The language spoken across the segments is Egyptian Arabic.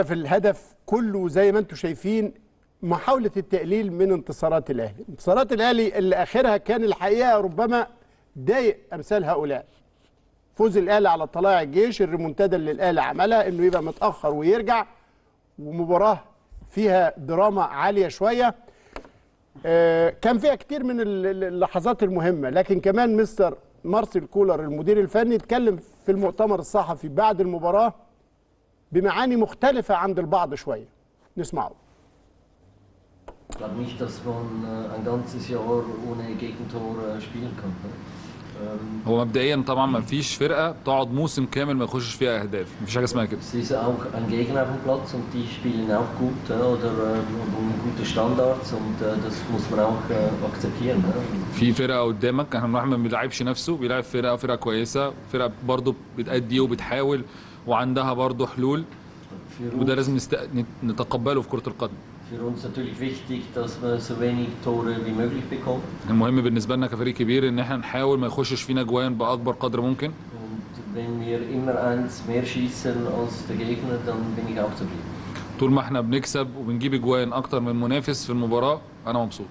في الهدف كله زي ما انتم شايفين محاولة التقليل من انتصارات الأهلي انتصارات الأهلي اللي آخرها كان الحقيقة ربما ضايق أمثال هؤلاء فوز الأهلي على طلائع الجيش الريمونتادا اللي الأهلي عملها إنه يبقى متأخر ويرجع ومباراة فيها دراما عالية شوية آه، كان فيها كتير من ال- ال- اللحظات المهمة لكن كمان مستر مارسيل كولر المدير الفني اتكلم في المؤتمر الصحفي بعد المباراة بمعاني مختلفة عند البعض شوية نسمعه Ich glaube nicht, dass man äh, ein ganzes Jahr ohne Gegentor äh, spielen kann. Ne? Ähm, هو مبدئيا طبعا ما فيش فرقه تقعد موسم كامل ما يخشش فيها اهداف مفيش حاجه اسمها كده es ist auch ein Gegner auf dem Platz und die spielen auch gut äh, oder äh, und, und gute Standards und äh, das muss man auch äh, akzeptieren. Ne? في فرقه قدامك احنا الواحد ما بيلعبش نفسه بيلعب فرقه فرقه كويسه فرقه برضه بتأدي وبتحاول وعندها برضه حلول Für وده uns, لازم نست... نتقبله في كره القدم für uns natürlich wichtig, dass wir so wenig Tore wie möglich bekommen. المهم بالنسبه لنا كفريق كبير ان احنا نحاول ما يخشش فينا جوان باكبر قدر ممكن Und wenn wir immer eins mehr schießen als der Gegner, dann bin ich auch zufrieden. طول ما احنا بنكسب وبنجيب اجوان اكتر من منافس في المباراه انا مبسوط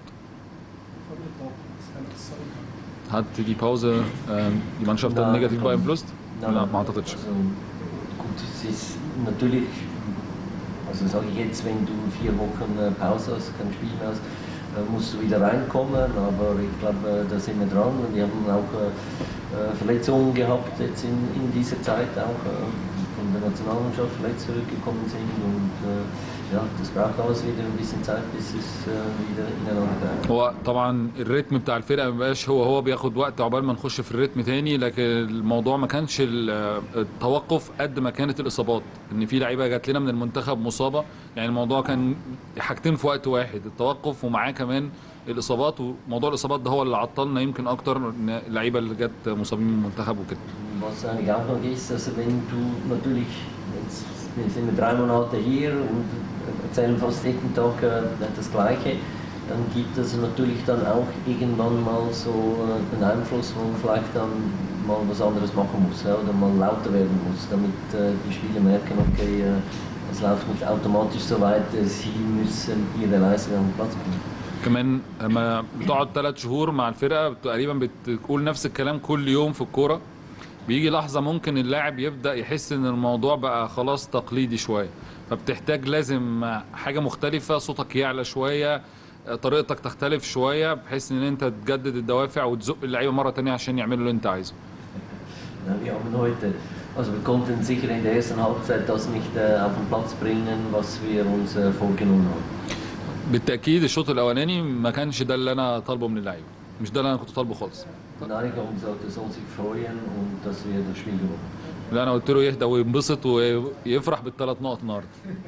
Hat die Pause ähm, die Mannschaft dann Nein, negativ komm. beeinflusst? Nein, لا nein. ما اعتقدش Also, gut, es ist natürlich, also sage ich jetzt, wenn du vier Wochen äh, Pause hast, kein Spiel mehr hast, äh, musst du wieder reinkommen, aber ich glaube, äh, da sind wir dran und wir haben auch äh, äh, Verletzungen gehabt jetzt in, in dieser Zeit auch äh, von der Nationalmannschaft verletzt zurückgekommen sind und äh, ja, das braucht alles wieder ein bisschen Zeit, bis es äh, wieder ineinander greift. هو طبعا الريتم بتاع الفرقه ما بقاش هو هو بياخد وقت عقبال ما نخش في الريتم تاني لكن الموضوع ما كانش ال- التوقف قد ما كانت الاصابات ان في لعيبه جات لنا من المنتخب مصابه يعني الموضوع كان حاجتين في وقت واحد التوقف ومعاه كمان الاصابات وموضوع الاصابات ده هو اللي عطلنا يمكن اكتر إن اللعيبه اللي جت مصابين من المنتخب وكده Was eigentlich auch noch ist, also wenn du natürlich, jetzt wir sind wir drei Monate hier und erzählen fast jeden Tag äh, das Gleiche, dann gibt es natürlich dann auch irgendwann mal so äh, einen Einfluss, wo man vielleicht dann mal was anderes machen muss ja, oder mal lauter werden muss, damit äh, die Spieler merken, okay, äh, es läuft nicht automatisch so weit, äh, sie müssen ihre Leistung auf den Platz bringen. كمان لما بتقعد ثلاث شهور مع الفرقه تقريبا بتقول نفس الكلام كل يوم في الكوره بيجي لحظه ممكن اللاعب يبدا يحس ان الموضوع بقى خلاص تقليدي شويه فبتحتاج لازم حاجه مختلفه صوتك يعلى شويه طريقتك تختلف شويه بحيث ان انت تجدد الدوافع وتزق اللعيبه مره تانية عشان يعملوا اللي انت عايزه Ja, wir haben heute, also wir konnten sicher in der ersten Halbzeit das nicht äh, auf den Platz bringen, was wir uns äh, vorgenommen haben. بالتاكيد الشوط الاولاني ما كانش ده اللي انا طالبه من اللعيبه مش ده اللي انا كنت طالبه خالص Nein, ich habe gesagt, er soll sich freuen und dass wir das Spiel gewonnen haben. لا انا قلت له يهدى وينبسط ويفرح بالثلاث نقط النهارده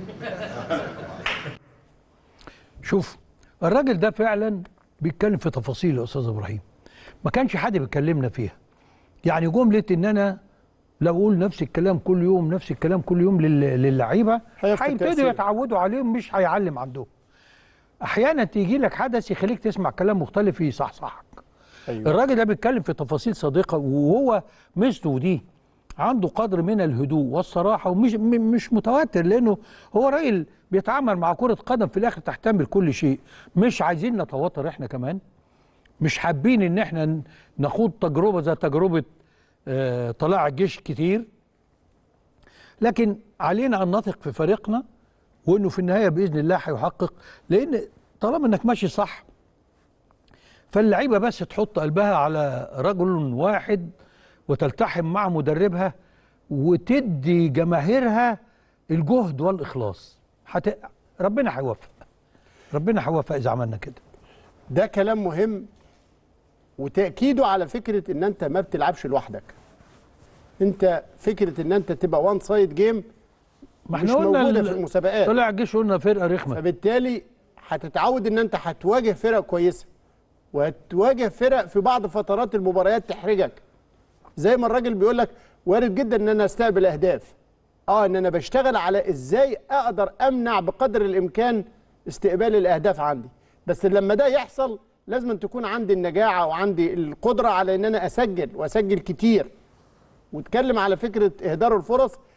شوف الراجل ده فعلا بيتكلم في تفاصيل يا استاذ ابراهيم ما كانش حد بيكلمنا فيها يعني جمله ان انا لو اقول نفس الكلام كل يوم نفس الكلام كل يوم لل- للعيبه هيفقد هيبتدوا تأثيره. يتعودوا عليه مش هيعلم عندهم احيانا تيجي لك حدث يخليك تسمع كلام مختلف يصحصحك أيوة. الراجل ده بيتكلم في تفاصيل صادقه وهو ميزته دي عنده قدر من الهدوء والصراحه ومش م- مش متوتر لانه هو راجل بيتعامل مع كره قدم في الاخر تحتمل كل شيء مش عايزين نتوتر احنا كمان مش حابين ان احنا ن- نخوض تجربه زي تجربه آه، طلائع الجيش كتير لكن علينا ان نثق في فريقنا وانه في النهايه باذن الله هيحقق لان طالما انك ماشي صح فاللعيبه بس تحط قلبها على رجل واحد وتلتحم مع مدربها وتدي جماهيرها الجهد والاخلاص حت... ربنا هيوفق ربنا هيوفق اذا عملنا كده ده كلام مهم وتأكيده على فكرة ان انت ما بتلعبش لوحدك انت فكرة ان انت تبقى وان سايد جيم ما مش احنا قلنا موجودة ال- في المسابقات طلع الجيش قلنا فرقه رخمه فبالتالي هتتعود ان انت هتواجه فرق كويسه وهتواجه فرق في بعض فترات المباريات تحرجك زي ما الراجل بيقول لك وارد جدا ان انا استقبل اهداف اه ان انا بشتغل على ازاي اقدر امنع بقدر الامكان استقبال الاهداف عندي بس لما ده يحصل لازم أن تكون عندي النجاعه وعندي القدره على ان انا اسجل واسجل كتير واتكلم على فكره اهدار الفرص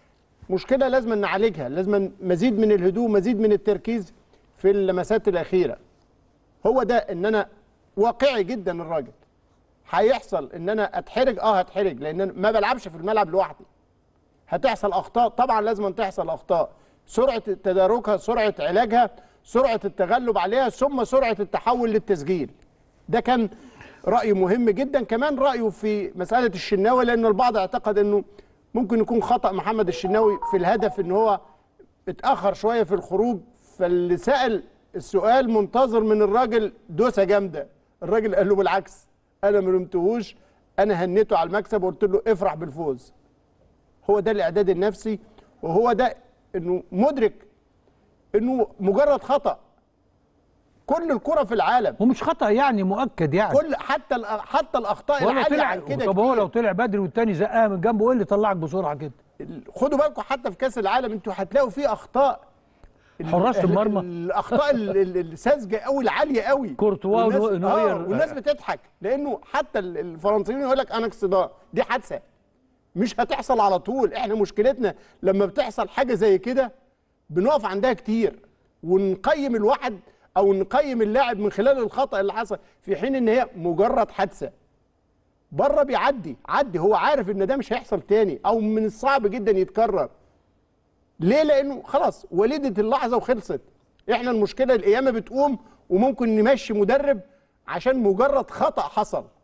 مشكله لازم نعالجها لازم مزيد من الهدوء مزيد من التركيز في اللمسات الاخيره هو ده ان انا واقعي جدا الراجل هيحصل ان انا اتحرج اه هتحرج لان أنا ما بلعبش في الملعب لوحدي هتحصل اخطاء طبعا لازم تحصل اخطاء سرعه تداركها سرعه علاجها سرعه التغلب عليها ثم سرعه التحول للتسجيل ده كان راي مهم جدا كمان رايه في مساله الشناوي لان البعض اعتقد انه ممكن يكون خطا محمد الشناوي في الهدف ان هو اتاخر شويه في الخروج فاللي سال السؤال منتظر من الراجل دوسه جامده الراجل قال له بالعكس انا ما لمتهوش انا هنيته على المكسب وقلت له افرح بالفوز هو ده الاعداد النفسي وهو ده انه مدرك انه مجرد خطا كل الكره في العالم ومش خطا يعني مؤكد يعني كل حتى ال- حتى الاخطاء ولا العاليه طلع عن كده طب هو كتير. لو طلع بدري والتاني زقها من جنبه ايه اللي طلعك بسرعه كده خدوا بالكم حتى في كاس العالم انتوا هتلاقوا فيه اخطاء ال- حراس ال- المرمى. الاخطاء ال- ال- الساذجه قوي العاليه قوي كورتوا والناس- ونوير. آه والناس بتضحك لانه حتى ال- الفرنسيين يقول لك انا اكسدار دي حادثه مش هتحصل على طول احنا مشكلتنا لما بتحصل حاجه زي كده بنقف عندها كتير ونقيم الواحد او نقيم اللاعب من خلال الخطا اللي حصل في حين ان هي مجرد حادثه بره بيعدي عدي هو عارف ان ده مش هيحصل تاني او من الصعب جدا يتكرر ليه لانه خلاص وليده اللحظه وخلصت احنا المشكله القيامه بتقوم وممكن نمشي مدرب عشان مجرد خطا حصل